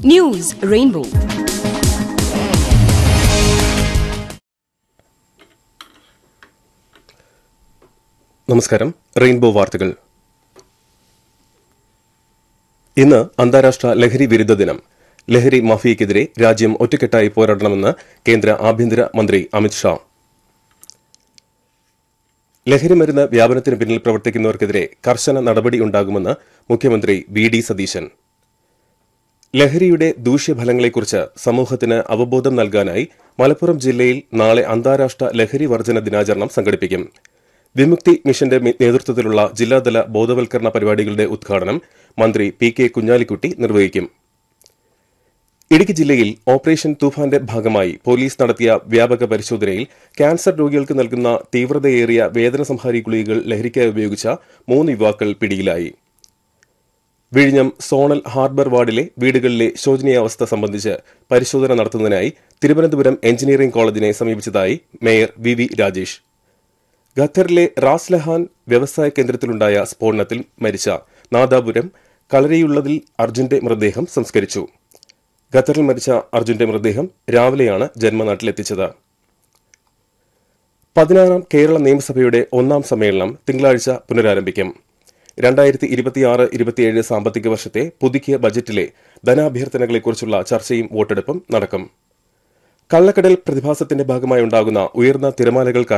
News Rainbow. നമസ്കാരം rainbow വാർത്തകൾ ഇന്ന് അന്താരാഷ്ട്ര ലഹരി വിരുദ്ധ ദിനം ലഹരി മാഫിയയ്ക്കെതിരെ രാജ്യം ഒറ്റക്കെട്ടായി പോരാടണമെന്ന് കേന്ദ്ര ആഭ്യന്തര മന്ത്രി അമിത്ഷാ ലഹരി മരുന്ന് വ്യാപനത്തിന് പിന്നിൽ പ്രവർത്തിക്കുന്നവർക്കെതിരെ കർശന നടപടി ഉണ്ടാകുമെന്ന് മുഖ്യമന്ത്രി വി ഡി സതീശൻ ലഹരിയുടെ ദൂഷ്യഫലങ്ങളെക്കുറിച്ച് സമൂഹത്തിന് അവബോധം നൽകാനായി മലപ്പുറം ജില്ലയിൽ നാളെ അന്താരാഷ്ട്ര ലഹരി വർജന ദിനാചരണം സംഘടിപ്പിക്കും വിമുക്തി മിഷന്റെ മി- നേതൃത്വത്തിലുള്ള ജില്ലാതല ബോധവൽക്കരണ പരിപാടികളുടെ ഉദ്ഘാടനം മന്ത്രി പി കെ കുഞ്ഞാലിക്കുട്ടി നിർവഹിക്കും ഇടുക്കി ജില്ലയിൽ ഓപ്പറേഷൻ തൂഫാന്റെ ഭാഗമായി പോലീസ് നടത്തിയ വ്യാപക പരിശോധനയിൽ ക്യാൻസർ രോഗികൾക്ക് നൽകുന്ന തീവ്രതയേറിയ വേദന സംഹാരി ഗുളികകൾ ലഹരിക്കായി ഉപയോഗിച്ച മൂന്ന് യുവാക്കൾ പിടിയിലായി വിഴിഞ്ഞം സോണൽ ഹാർബർ വാർഡിലെ വീടുകളിലെ ശോചനീയാവസ്ഥ സംബന്ധിച്ച് പരിശോധന നടത്തുന്നതിനായി തിരുവനന്തപുരം എഞ്ചിനീയറിംഗ് കോളേജിനെ സമീപിച്ചതായി മേയർ വി വി രാജേഷ് ഖത്തറിലെ റാസ്ലഹാൻ വ്യവസായ കേന്ദ്രത്തിലുണ്ടായ സ്ഫോടനത്തിൽ മരിച്ച നാദാപുരം കളരിയുള്ളതിൽ അർജുന്റെ മൃതദേഹം സംസ്കരിച്ചു ഖത്തറിൽ മരിച്ച അർജുന്റെ മൃതദേഹം രാവിലെയാണ് ജന്മനാട്ടിലെത്തിച്ചത് പതിനാറാം കേരള നിയമസഭയുടെ ഒന്നാം സമ്മേളനം തിങ്കളാഴ്ച പുനരാരംഭിക്കും രണ്ടായിരത്തി ഇരുപത്തിയാറ് ഇരുപത്തിയേഴ് സാമ്പത്തിക വർഷത്തെ പുതുക്കിയ ബജറ്റിലെ ധനാഭ്യർത്ഥനകളെക്കുറിച്ചുള്ള ചർച്ചയും വോട്ടെടുപ്പും നടക്കും കള്ളക്കടൽ പ്രതിഭാസത്തിന്റെ ഭാഗമായി ഉണ്ടാകുന്ന ഉയർന്ന തിരമാലകൾ